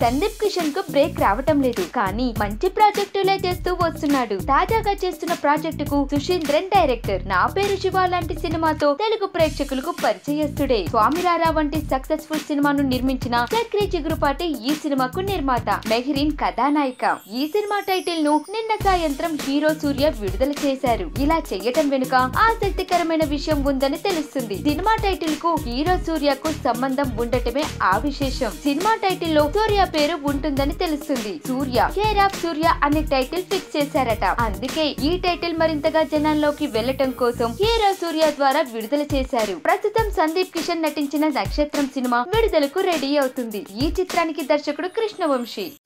సందీప్ కిషన్ కు బ్రేక్ రావటం లేదు కానీ మంచి ప్రాజెక్టులే చేస్తూ వస్తున్నాడు తాజాగా చేస్తున్న ప్రాజెక్టుకు సుశీంద్రన్ డైరెక్టర్ నా పేరు శివ లాంటి సినిమాతో తెలుగు ప్రేక్షకులకు పరిచయస్తుడే స్వామిరారా వంటి సక్సెస్ఫుల్ సినిమాను నిర్మించిన చక్రి చిగురుపాటి ఈ సినిమాకు నిర్మాత మెహరీన్ కథానాయిక ఈ సినిమా టైటిల్ ను నిన్న సాయంత్రం హీరో సూర్య విడుదల చేశారు ఇలా చెయ్యటం వెనుక ఆసక్తికరమైన విషయం ఉందని తెలుస్తుంది సినిమా టైటిల్ కు హీరో సూర్యకు సంబంధం ఉండటమే ఆ విశేషం సినిమా టైటిల్ లో సూర్య పేరు ఉంటుందని తెలుస్తుంది సూర్య కేర్ ఆఫ్ సూర్య అనే టైటిల్ ఫిక్స్ చేశారట అందుకే ఈ టైటిల్ మరింతగా జనాల్లోకి వెళ్లటం కోసం హీరో సూర్య ద్వారా విడుదల చేశారు ప్రస్తుతం సందీప్ కిషన్ నటించిన నక్షత్రం సినిమా విడుదలకు రెడీ అవుతుంది ఈ చిత్రానికి దర్శకుడు కృష్ణవంశీ